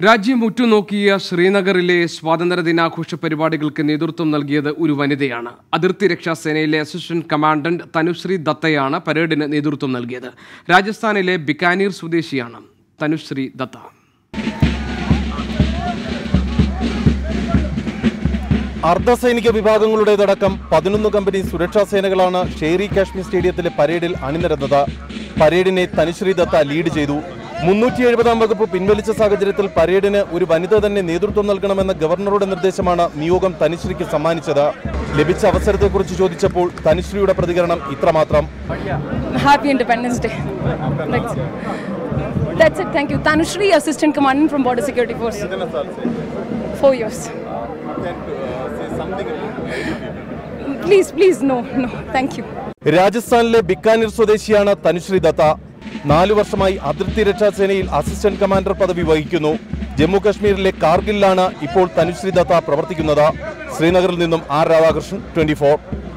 രാജ്യം ഉറ്റുനോക്കിയ ശ്രീനഗറിലെ സ്വാതന്ത്ര്യ ദിനാഘോഷ പരിപാടികൾക്ക് നേതൃത്വം നൽകിയത് ഒരു വനിതയാണ് അതിർത്തി രക്ഷാ സേനയിലെ അസിസ്റ്റന്റ് കമാൻഡന്റ് തനുശ്രീ ദത്തയാണ് പരേഡിന് നേതൃത്വം നൽകിയത് രാജസ്ഥാനിലെ ബിക്കാനീർ സ്വദേശിയാണ് തനുശ്രീ ദത്ത അർദ്ധസൈനിക വിഭാഗങ്ങളുടേതടക്കം പതിനൊന്ന് കമ്പനി സുരക്ഷാ സേനകളാണ് ഷേരി കാശ്മീർ സ്റ്റേഡിയത്തിലെ പരേഡിൽ അണിനിരന്നത് പരേഡിനെ തനുശ്രീ ദത്ത ലീഡ് ചെയ്തു മുന്നൂറ്റി എഴുപതാം വകുപ്പ് പിൻവലിച്ച സാഹചര്യത്തിൽ പരേഡിന് ഒരു വനിത തന്നെ നേതൃത്വം നൽകണമെന്ന ഗവർണറുടെ നിർദ്ദേശമാണ് നിയോഗം തനുശ്രീക്ക് സമ്മാനിച്ചത് ലഭിച്ച അവസരത്തെക്കുറിച്ച് ചോദിച്ചപ്പോൾ തനുശ്രീയുടെ പ്രതികരണം ഇത്രമാത്രം Happy Independence Day. That's, that's it. Thank you. Tanushri, Assistant Commandant from Border Security Force. Four years. Please, please, no, no. Thank you. രാജസ്ഥാനിലെ ബിക്കാനീർ സ്വദേശിയാണ് തനുശ്രീ ദത്ത നാലു വർഷമായി അതിർത്തി രക്ഷാ സേനയിൽ അസിസ്റ്റന്റ് കമാൻഡർ പദവി വഹിക്കുന്നു ജമ്മു കശ്മീരിലെ കാർഗിലാണ് ഇപ്പോൾ തനുശ്രീ ദത്ത പ്രവർത്തിക്കുന്നത് ശ്രീനഗറിൽ നിന്നും ആർ രാധാകൃഷ്ണൻ ട്വന്റി